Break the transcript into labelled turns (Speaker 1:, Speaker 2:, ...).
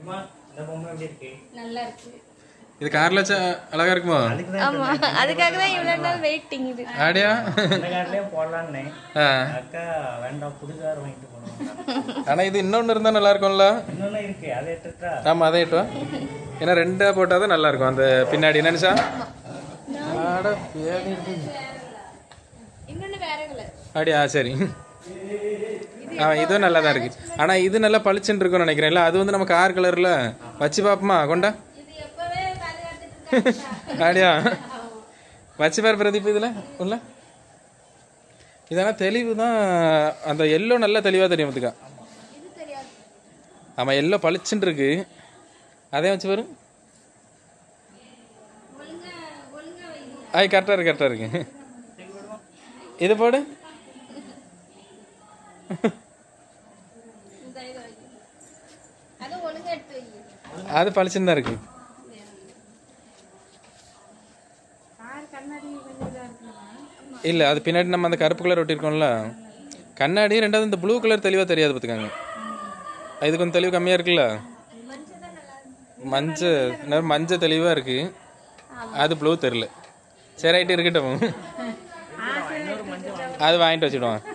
Speaker 1: இந்த பொம்மை எப்படி இருக்கு
Speaker 2: நல்லா இருக்கு
Speaker 3: இது கார்ல வச்சா அழகா இருக்குமா
Speaker 1: அதுக்கு தான்
Speaker 2: ஆமா அதுக்காக தான் இவ்வளவு நாள் வெயிட்டிங் இது
Speaker 3: ஆடியா
Speaker 1: இந்த கார்லயும் போடலான்னு
Speaker 3: ஆ.
Speaker 1: அக்கா வேண்டாம் புது கார் வாங்கிட்டு போனோம்
Speaker 3: ஆனா இது இன்னொன்னு இருந்தா நல்லா இருக்கும்ல
Speaker 1: இன்னொன்னு இருக்கு அதை எடுத்துட்டா
Speaker 3: ஆமா அதை இட்டு வா. ஏன்னா ரெண்டா போட்டாதான் நல்லா இருக்கும் அந்த பின்னாடி நினைச்சா ஆட பேடி இருக்கு.
Speaker 2: இன்னொன்னு வேற கலர்
Speaker 3: அப்படியா சரி ஆ இதுவும் நல்லா தான் இருக்கு ஆனா இது நல்லா பளிச்சுன்னு இருக்கும்னு நினைக்கிறேன் இல்ல அது வந்து நம்ம கார் கலர்ல வச்சு பாப்போமா கொண்டா
Speaker 2: இது எப்பவே பாதுகாத்துட்டு
Speaker 3: அப்படியா வச்சு பாரு பிரதீப் இதுல உள்ள இதெல்லாம் தெளிவு தான் அந்த எல்லோ நல்லா தெளிவா தெரியும் பார்த்துக்கா
Speaker 2: இது தெரியாது
Speaker 3: ஆமா எல்லோ பளிச்சுன்னு இருக்கு அதே வச்சு பாரு
Speaker 2: ஒழுங்கா ஒழுங்கா வைங்க
Speaker 3: ஆய் கரெக்டாக இருக்கு கரெக்டாக இருக்கு இது போடு
Speaker 2: இந்த இது வைங்க அது ஒழுங்கா எடுத்து வைங்க
Speaker 3: அது பளிச்சுன்னு தான் இருக்கு இல்லை அது பின்னாடி நம்ம அந்த கருப்பு கலர் ஒட்டியிருக்கோம்ல கண்ணாடி ரெண்டாவது இந்த ப்ளூ கலர் தெளிவாக தெரியாது பார்த்துக்காங்க இது கொஞ்சம் தெளிவு கம்மியாக இருக்குல்ல மஞ்சள் இன்னும் மஞ்சள் தெளிவாக இருக்கு அது ப்ளூ தெரில சரி ஆகிட்டு இருக்கட்டும் அது வாங்கிட்டு வச்சுடுவோம்